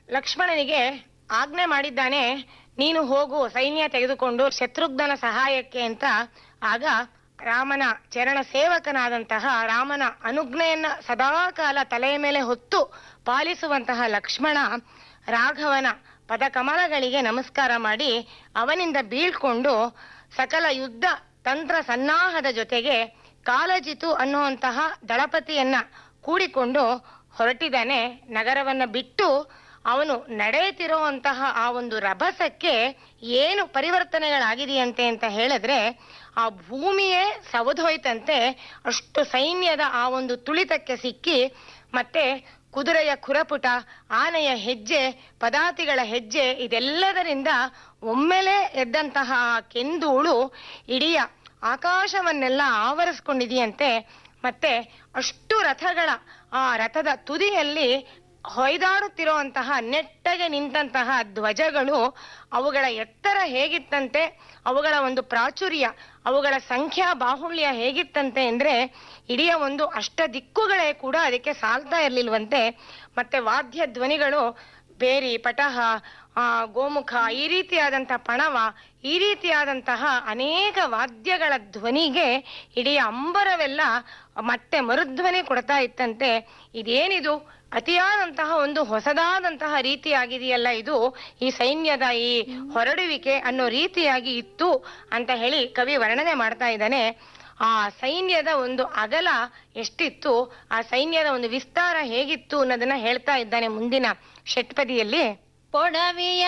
ಲಕ್ಷ್ಮಣನಿಗೆ ಆಜ್ಞೆ ಮಾಡಿದ್ದಾನೆ ನೀನು ಹೋಗು ಸೈನ್ಯ ತೆಗೆದುಕೊಂಡು ಶತ್ರುಘ್ನನ ಸಹಾಯಕ್ಕೆ ಅಂತ ಆಗ ರಾಮನ ಚರಣ ಸೇವಕನಾದಂತಹ ರಾಮನ ಅನುಜ್ಞೆಯನ್ನ ಸದಾಕಾಲ ತಲೆಯ ಮೇಲೆ ಹೊತ್ತು ಪಾಲಿಸುವಂತಹ ಲಕ್ಷ್ಮಣ ರಾಘವನ ಪದಕಮಲಗಳಿಗೆ ನಮಸ್ಕಾರ ಮಾಡಿ ಅವನಿಂದ ಬೀಳ್ಕೊಂಡು ಸಕಲ ಯುದ್ಧ ತಂತ್ರ ಸನ್ನಾಹದ ಜೊತೆಗೆ ಕಾಲಜಿತು ಅನ್ನುವಂತಹ ದಳಪತಿಯನ್ನ ಕೂಡಿಕೊಂಡು ಹೊರಟಿದ್ದಾನೆ ನಗರವನ್ನ ಬಿಟ್ಟು ಅವನು ನಡೆಯುತ್ತಿರುವಂತಹ ಆ ಒಂದು ರಭಸಕ್ಕೆ ಏನು ಪರಿವರ್ತನೆಗಳಾಗಿದೆಯಂತೆ ಅಂತ ಹೇಳಿದ್ರೆ ಆ ಭೂಮಿಯೇ ಸವದೋಯ್ತಂತೆ ಅಷ್ಟು ಸೈನ್ಯದ ಆ ಒಂದು ತುಳಿತಕ್ಕೆ ಸಿಕ್ಕಿ ಮತ್ತೆ ಕುದುರೆಯ ಖುರಪುಟ ಆನೆಯ ಹೆಜ್ಜೆ ಪದಾತಿಗಳ ಹೆಜ್ಜೆ ಇದೆಲ್ಲದರಿಂದ ಒಮ್ಮೆಲೆ ಎದ್ದಂತಹ ಆ ಕೆಂದೂಳು ಇಡೀ ಆಕಾಶವನ್ನೆಲ್ಲ ಆವರಿಸ್ಕೊಂಡಿದೆಯಂತೆ ಮತ್ತೆ ಅಷ್ಟು ರಥಗಳ ಆ ರಥದ ತುದಿಯಲ್ಲಿ ಹೊಯ್ದಾಡುತ್ತಿರುವಂತಹ ನೆಟ್ಟಗೆ ನಿಂತಹ ಧ್ವಜಗಳು ಅವುಗಳ ಎತ್ತರ ಹೇಗಿತ್ತಂತೆ ಅವುಗಳ ಒಂದು ಪ್ರಾಚುರ್ಯ ಅವುಗಳ ಸಂಖ್ಯಾ ಬಾಹುಳ್ಯ ಹೇಗಿತ್ತಂತೆ ಅಂದ್ರೆ ಇಡೀ ಒಂದು ಅಷ್ಟ ದಿಕ್ಕುಗಳೇ ಕೂಡ ಅದಕ್ಕೆ ಸಾಲ್ತಾ ಇರ್ಲಿಲ್ವಂತೆ ಮತ್ತೆ ವಾದ್ಯ ಧ್ವನಿಗಳು ಬೇರಿ ಪಟಹ ಆ ಗೋಮುಖ ಈ ರೀತಿಯಾದಂತಹ ಪಣವ ಈ ರೀತಿಯಾದಂತಹ ಅನೇಕ ವಾದ್ಯಗಳ ಧ್ವನಿಗೆ ಇಡೀ ಅಂಬರವೆಲ್ಲ ಮತ್ತೆ ಮರುಧ್ವನಿ ಕೊಡ್ತಾ ಇತ್ತಂತೆ ಇದೇನಿದು ಅತಿಯಾದಂತಹ ಒಂದು ಹೊಸದಾದಂತಹ ರೀತಿಯಾಗಿದೆಯಲ್ಲ ಇದು ಈ ಸೈನ್ಯದ ಈ ಹೊರಡುವಿಕೆ ಅನ್ನೋ ರೀತಿಯಾಗಿ ಇತ್ತು ಅಂತ ಹೇಳಿ ಕವಿ ವರ್ಣನೆ ಮಾಡ್ತಾ ಇದ್ದಾನೆ ಆ ಸೈನ್ಯದ ಒಂದು ಅಗಲ ಎಷ್ಟಿತ್ತು ಆ ಸೈನ್ಯದ ಒಂದು ವಿಸ್ತಾರ ಹೇಗಿತ್ತು ಅನ್ನೋದನ್ನ ಹೇಳ್ತಾ ಇದ್ದಾನೆ ಮುಂದಿನ ಷಟ್ಪದಿಯಲ್ಲಿ ಪೊಡವಿಯ